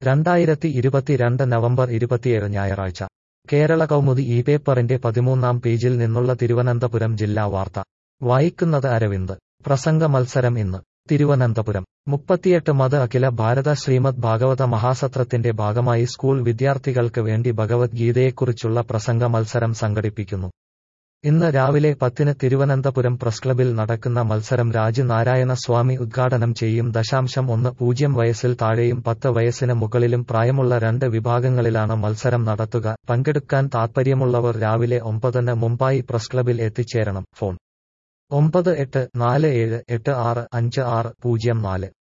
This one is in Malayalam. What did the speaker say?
രണ്ടായിരത്തി ഇരുപത്തിരണ്ട് നവംബർ ഇരുപത്തിയേഴ് ഞായറാഴ്ച കേരള കൗമുദി ഈ പേപ്പറിന്റെ പതിമൂന്നാം പേജിൽ നിന്നുള്ള തിരുവനന്തപുരം ജില്ലാ വാർത്ത വായിക്കുന്നത് അരവിന്ദ് പ്രസംഗ മത്സരം ഇന്ന് തിരുവനന്തപുരം മുപ്പത്തിയെട്ട് മത് അഖില ഭാരത ശ്രീമദ് ഭാഗവത മഹാസത്രത്തിന്റെ ഭാഗമായി സ്കൂൾ വിദ്യാർത്ഥികൾക്ക് വേണ്ടി ഭഗവത്ഗീതയെക്കുറിച്ചുള്ള പ്രസംഗ മത്സരം സംഘടിപ്പിക്കുന്നു ഇന്ന് രാവിലെ പത്തിന് തിരുവനന്തപുരം പ്രസ് ക്ലബിൽ നടക്കുന്ന മത്സരം രാജ് നാരായണ സ്വാമി ഉദ്ഘാടനം ചെയ്യും ദശാംശം ഒന്ന് പൂജ്യം വയസ്സിൽ താഴെയും പത്ത് വയസ്സിന് മുകളിലും പ്രായമുള്ള രണ്ട് വിഭാഗങ്ങളിലാണ് മത്സരം നടത്തുക പങ്കെടുക്കാൻ താൽപ്പര്യമുള്ളവർ രാവിലെ ഒമ്പതിന് മുമ്പായി പ്രസ് ക്ലബിൽ എത്തിച്ചേരണം ഫോൺ ഒമ്പത് എട്ട് നാല് ഏഴ് എട്ട് ആറ് അഞ്ച് ആറ് പൂജ്യം നാല്